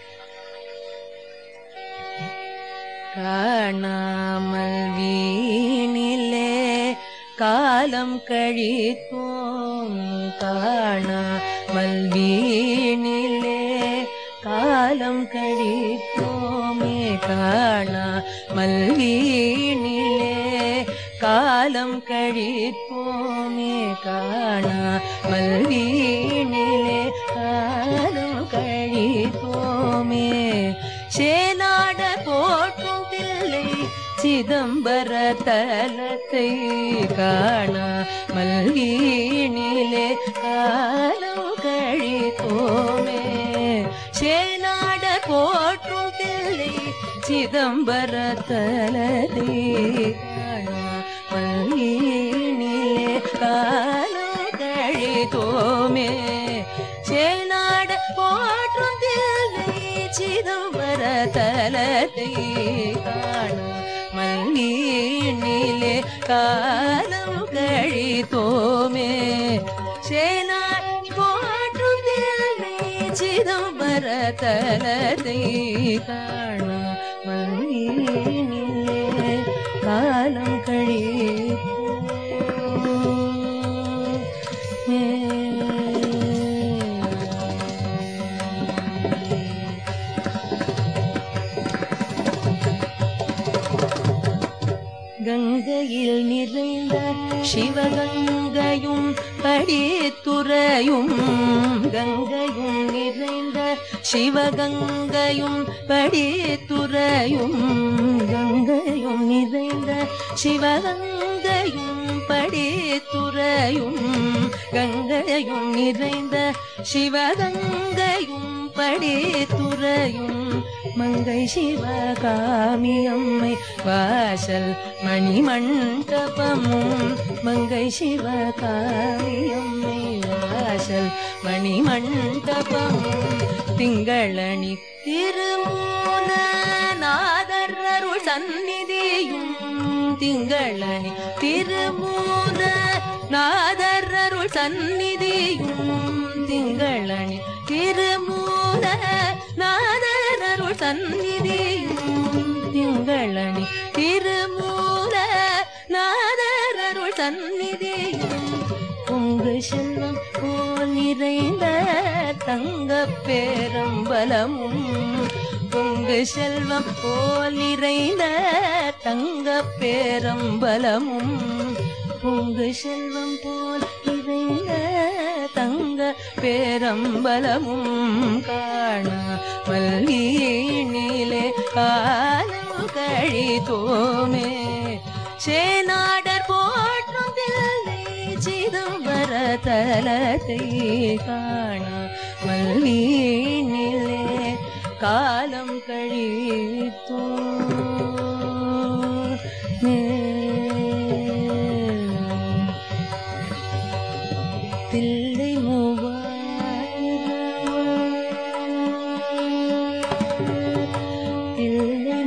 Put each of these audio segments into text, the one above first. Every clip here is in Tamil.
காணாமல் வீணிலே காலம் கழித்தோம் காணாமல் வீணிலே காலம் கழித்தோமே காணாமல் வீணிலே காலம் கழித்தோமே காணாமல் வீணிலே காலம் கழித்தோமே சேனாட போற்றும் தில்லை சிதம்பர தலத்தை காணாமல் வீணிலே காலம் கழித்தோமே சேனாட போற்றும் தில்லை சிதம்பர தலத்தை காணாமல் வீணிலே காலம் கழித்தோமே சேனாட போற்றும் தில்லை சிதம்பர தலத்தை காண மல்லீனிலே காலம் கழித்தோமே சேனாட போற்றும் தில்லை சிதம்பர தலத்தை காண மல்லீனிலே காலம் கழித்தோமே கங்கையில் நிறைந்த சிவகங்கையும் படித்துறையும் கங்கையும் நிறைந்த சிவகங்கையும் படித்துறையும் கங்கையும் நிறைந்த சிவகங்கையும் படித்துறையும் கங்கையும் நிறைந்த சிவகங்கையும் படித்துறையும் மங்கை சிவகாமியம்மை வாசல் மணிமண்டபமும் மங்கை சிவகாமியம்மை வாசல் மணிமண்டபமும் திங்களணி திருமூல நாதரருள் சந்நிதியும் திங்களணி திருமூல நாதரருள் சந்நிதியும் திங்களணி திருமூல நாதரருள் சந்நிதியும் திங்களணி திருமூல நாதரருள் சந்நிதியும் பொங்கு செல்வம் போல் நிறைந்த தங்க பேரம்பலமும் பொங்கு செல்வம் போல் நிறைந்த தங்க பேரம்பலமும் பொங்கு செல்வம் போல் நிறைந்த தங்க பேரம்பலமும் காண மல்லீனிலே காலம் கழித்தோமே சேனாடர் போற்றும் தில்லை சிதம்பர தலத்தை காண மல்லீனிலே காலம் கழித்தோ தில்லை மூவாயிரம் தில்லை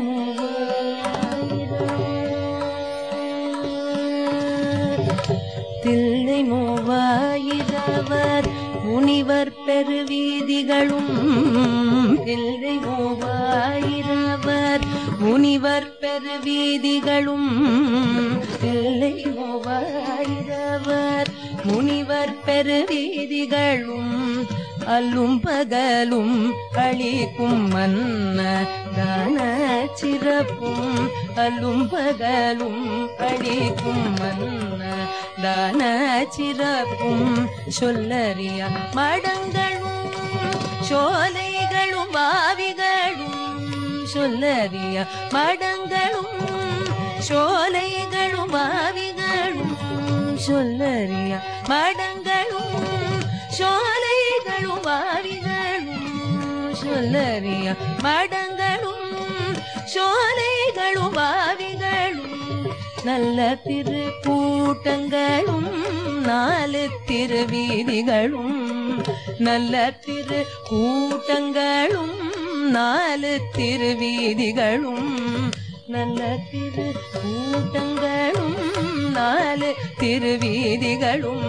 மூவாயிரம் தில்லை மூவாயிரவர் முனிவர் பெருவீதிகளும் தில்லை மூவாயிரவர் முனிவர் பெருவீதிகளும் தில்லை மூவாயிரவர் முனிவர் பெருவீதிகளும் அல்லும் பகலும் அளிக்கும் மன்ன தான சிறப்பும் அல்லும் பகலும் அளிக்கும் மன்ன தான சிறப்பும் சொல்லறிய மடங்களும் சோலைகளும் பாவிகளும் சொல்லறிய மடங்களும் சோலைகளும் பாவிகளும் சொல்லறிய மடங்களும் சோலைகளும் பாவிகளும் சொல்லறிய மடங்களும் சோலைகளும் பாவிகளும் நல்ல திருக்கூட்டங்களும் நாலு திருவீதிகளும் நல்ல திரு கூட்டங்களும் நாலு திருவீதிகளும் நல்ல திரு கூட்டங்களும் நாலு திருவீதிகளும்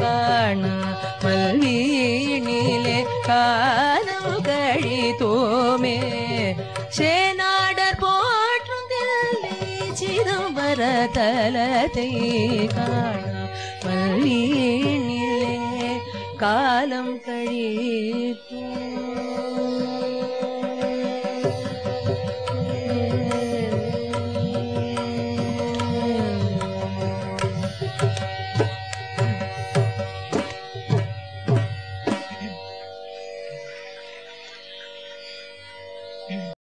காண மல்வீணிலே காலம் கழித்தோ போமே சேனாடர் போற்றும் தில்லை சிதம்பர தலத்தை காண வழியினிலே காலம் கழித்தோம்